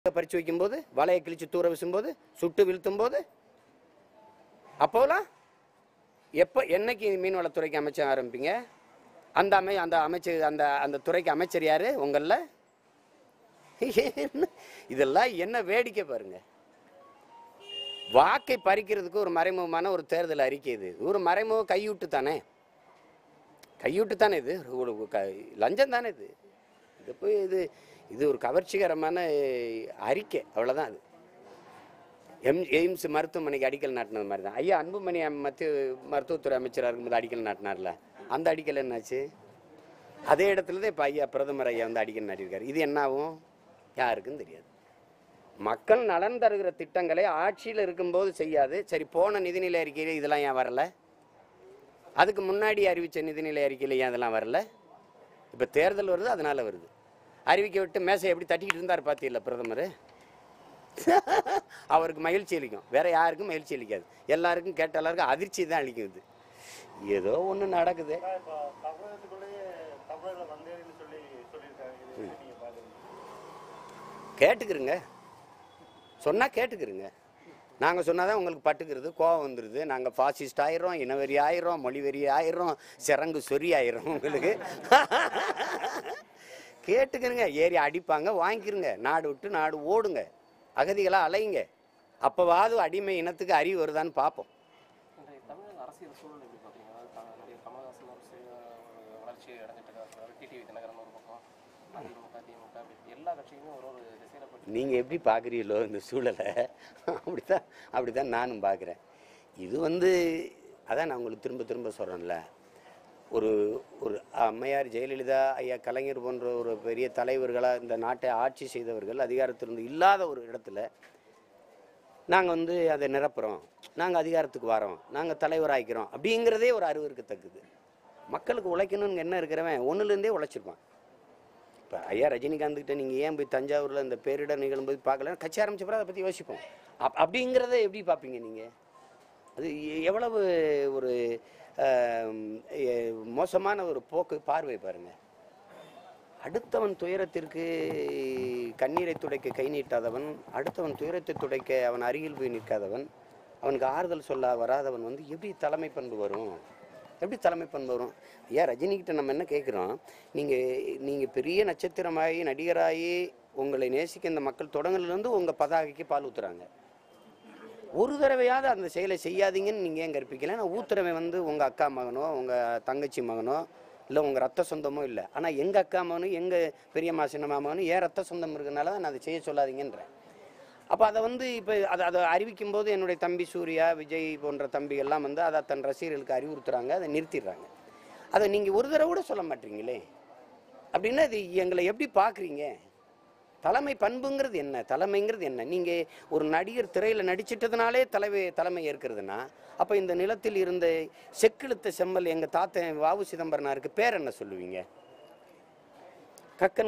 பறிச்சு வைக்கும்போது வலையை கிழிச்சு தூர வீசும்போது சுட்டு வீழ்த்தும் போது அப்போலாம் எப்போ என்னைக்கு மீன்வளத்துறைக்கு அமைச்சர் ஆரம்பிப்பீங்க அந்த அமை அந்த அமைச்சர் அந்த அந்த துறைக்கு அமைச்சர் யாரு உங்களில் இதெல்லாம் என்ன வேடிக்கை பாருங்க வாக்கை பறிக்கிறதுக்கு ஒரு மறைமுகமான ஒரு தேர்தல் அறிக்கை இது ஒரு மறைமுக கையூட்டு தானே கையூட்டு தானே இது ஒரு ஒரு க- லஞ்சம் தானே இது இது போய் இது இது ஒரு கவர்ச்சிகரமான அறிக்கை அவ்வளோதான் அது எம் எய்ம்ஸ் மருத்துவமனைக்கு அடிக்கல் நாட்டினது மாதிரி தான் ஐயா அன்புமணி மத்திய மருத்துவத்துறை அமைச்சராக இருக்கும்போது அடிக்கல் நாட்டினார்ல அந்த அடிக்கல் என்னாச்சு அதே இடத்துல தான் இப்போ ஐயா பிரதமர் ஐயா வந்து அடிக்கல் நாட்டியிருக்காரு இது என்ன ஆகும் யாருக்கும் தெரியாது மக்கள் நலன் தருகிற திட்டங்களை ஆட்சியில் இருக்கும்போது செய்யாது சரி போன நிதிநிலை அறிக்கையில் இதெல்லாம் ஏன் வரல அதுக்கு முன்னாடி அறிவித்த நிதிநிலை அறிக்கையில் ஏன் அதெல்லாம் வரல இப்போ தேர்தல் வருது அதனால வருது அறிவிக்க விட்டு மேசை எப்படி தட்டிக்கிட்டு இருந்தார் பார்த்தீங்களா பிரதமர் அவருக்கு மகிழ்ச்சி அளிக்கும் வேற யாருக்கும் மகிழ்ச்சி அளிக்காது எல்லாருக்கும் கேட்ட எல்லாருக்கும் அதிர்ச்சி தான் அளிக்குது ஏதோ ஒன்று நடக்குது ஆனா இப்போ தமிழகத்துக்குள்ளேயே தமிழர்கள் வந்தேன்னு சொல்லி சொல்லியிருக்காங்க இது எப்படி நீங்க பாக்குறீங்க கேட்டுக்கிறங்க சொன்னால் கேட்டுக்கிறங்க நாங்கள் சொன்னாதான் உங்களுக்கு பட்டுக்கிறது கோவம் வந்துடுது நாங்கள் ஃபாசிஸ்ட் ஆயிரோம் இனவெறி ஆயிரோம் மொழிவெறி ஆயிரோம் சிறங்கு சொறி ஆயிரும் உங்களுக்கு கேட்டுக்கிறங்க ஏறி அடிப்பாங்க வாங்கிக்கிறங்க நாடு விட்டு நாடு ஓடுங்க அகதிகளாக அலையுங்க அப்போவாது அடிமை இனத்துக்கு அறிவு வருதான்னு பார்ப்போம் இன்றைய தமிழக அரசியல் சூழல் எப்படி பார்க்குறீங்க அதாவது த- நடிகர் கமலஹாசன் ஒரு சிறிய ஒரு வளர்ச்சி அடைஞ்சிட்டு இருக்காரு டிடிவி தினகரன் ஒரு பக்கம் அதிமுக திமுக அப்படி எல்லா கட்சியுமே ஒரு ஒரு திசையில போயிட்டு நீங்கள் எப்படி பார்க்குறீங்களோ இந்த சூழலை அப்படித்தான் அப்படித்தான் நானும் பார்க்குறேன் இது வந்து அதான் நான் உங்களுக்கு திரும்ப திரும்ப சொல்கிறேன்ல ஒரு ஒரு அம்மையார் ஜெயலலிதா ஐயா கலைஞர் போன்ற ஒரு பெரிய தலைவர்களாக இந்த நாட்டை ஆட்சி செய்தவர்கள் அதிகாரத்திலிருந்து இல்லாத ஒரு இடத்துல நாங்கள் வந்து அதை நிரப்புறோம் நாங்கள் அதிகாரத்துக்கு வரோம் நாங்கள் தலைவராகிறோம் அப்படிங்கிறதே ஒரு அறிவிற்கத்தக்கது மக்களுக்கு உழைக்கணும்னு என்ன இருக்கிறவன் ஒன்றுலேருந்தே உழைச்சிருப்பான் இப்போ ஐயா ரஜினிகாந்த் கிட்ட நீங்கள் ஏன் போய் தஞ்சாவூரில் இந்த பேரிடர் நிகழும்போது பார்க்கல கட்சி ஆரம்பிச்ச பிறகு அதை பற்றி யோசிப்போம் அப் அப்படிங்கிறத எப்படி பார்ப்பீங்க நீங்கள் அது எ- எவ்வளவு ஒரு ஆம், எ- மோசமான ஒரு போக்கு பார்வை பாருங்க அடுத்தவன் துயரத்திற்கு கண்ணீரை துடைக்க கை நீட்டாதவன் அடுத்தவன் துயரத்தை துடைக்க அவன் அருகில் போய் நிற்காதவன் அவனுக்கு ஆறுதல் சொல்ல வராதவன் வந்து எப்படி தலைமை பண்பு வரும் எப்படி தலைமை பண்பு வரும் ஐயா ரஜினிகிட்ட நம்ம என்ன கேட்குறோம் நீங்கள் நீங்கள் பெரிய நட்சத்திரமாகி நடிகராகி உங்களை நேசிக்க இந்த மக்கள் தொடங்கலேருந்து உங்கள் பதாகைக்கு பால் ஊத்துறாங்க ஒரு தடவையாவது அந்த செயலை செய்யாதீங்கன்னு நீங்கள் ஏன் கற்பிக்கல நான் ஊத்துறவன் வந்து உங்கள் அக்கா மகனோ உங்கள் தங்கச்சி மகனோ இல்லை உங்கள் ரத்த சொந்தமோ இல்லை ஆனால் எங்கள் அக்கா மகனும் எங்கள் பெரியம்மா சின்னம்மா மகனும் ஏன் ரத்த சொந்தம் இருக்கனால தான் நான் அதை செய்ய சொல்லாதீங்கன்றேன் அப்போ அதை வந்து இப்போ அதை அதை அறிவிக்கும் போது என்னுடைய தம்பி சூர்யா விஜய் போன்ற தம்பிகள்லாம் வந்து அதை தன் ரசிகர்களுக்கு அறிவுறுத்துறாங்க அதை நிறுத்திடுறாங்க அதை நீங்கள் ஒரு தடவை கூட சொல்ல மாட்டீங்களே அப்படின்னா இது எங்களை எப்படி பார்க்குறீங்க தலைமை பண்புங்கிறது என்ன தலைமைங்கிறது என்ன நீங்கள் ஒரு நடிகர் திரையில் நடிச்சிட்டதுனாலே தலைமை தலைமை ஏற்கிறதுனா அப்போ இந்த நிலத்தில் இருந்த செக்கிழுத்த செம்மல் எங்கள் தாத்தன் வாவு சிதம்பரனாருக்கு பேர் என்ன சொல்லுவீங்க கக்கன்